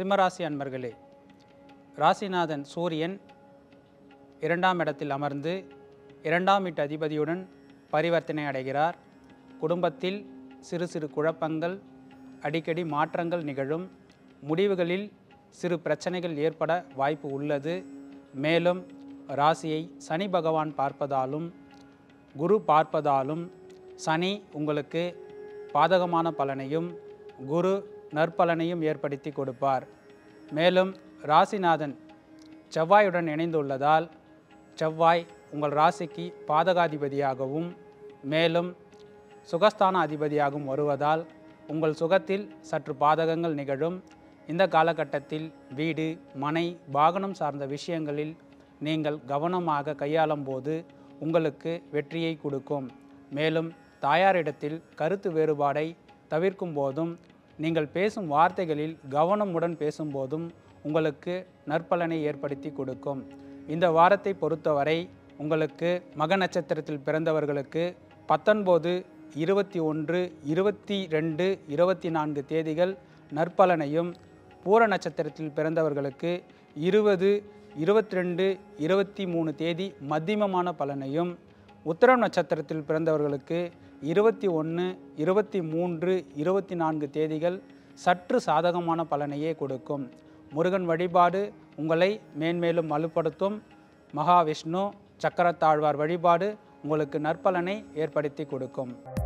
சிம்மராசி அன்பர்களே ராசிநாதன் சூரியன் இரண்டாம் இடத்தில் அமர்ந்து இரண்டாம் வீட்டு அதிபதியுடன் பரிவர்த்தனை அடைகிறார் குடும்பத்தில் சிறு சிறு குழப்பங்கள் அடிக்கடி மாற்றங்கள் நிகழும் முடிவுகளில் சிறு பிரச்சனைகள் ஏற்பட வாய்ப்பு உள்ளது மேலும் ராசியை சனி பகவான் பார்ப்பதாலும் குரு பார்ப்பதாலும் சனி உங்களுக்கு பாதகமான பலனையும் குரு நற்பலனையும் ஏற்படுத்தி கொடுப்பார் மேலும் ராசிநாதன் செவ்வாயுடன் இணைந்துள்ளதால் செவ்வாய் உங்கள் ராசிக்கு பாதகாதிபதியாகவும் மேலும் சுகஸ்தான அதிபதியாகவும் வருவதால் உங்கள் சுகத்தில் சற்று பாதகங்கள் நிகழும் இந்த காலகட்டத்தில் வீடு மனை வாகனம் சார்ந்த விஷயங்களில் நீங்கள் கவனமாக கையாளும் போது உங்களுக்கு வெற்றியை கொடுக்கும் மேலும் தாயாரிடத்தில் கருத்து வேறுபாடை தவிர்க்கும் போதும் நீங்கள் பேசும் வார்த்தைகளில் கவனமுடன் பேசும்போதும் உங்களுக்கு நற்பலனை ஏற்படுத்தி கொடுக்கும் இந்த வாரத்தை பொறுத்தவரை உங்களுக்கு மக நட்சத்திரத்தில் பிறந்தவர்களுக்கு பத்தொன்பது இருபத்தி ஒன்று இருபத்தி ரெண்டு இருபத்தி நான்கு தேதிகள் நற்பலனையும் பூர நட்சத்திரத்தில் பிறந்தவர்களுக்கு இருபது இருபத்தி ரெண்டு இருபத்தி மூணு தேதி மத்தியமமான பலனையும் உத்திரம் நட்சத்திரத்தில் பிறந்தவர்களுக்கு இருபத்தி ஒன்று இருபத்தி மூன்று இருபத்தி நான்கு தேதிகள் சற்று சாதகமான பலனையே கொடுக்கும் முருகன் வழிபாடு உங்களை மேன்மேலும் வலுப்படுத்தும் மகாவிஷ்ணு சக்கரத்தாழ்வார் வழிபாடு உங்களுக்கு நற்பலனை ஏற்படுத்தி கொடுக்கும்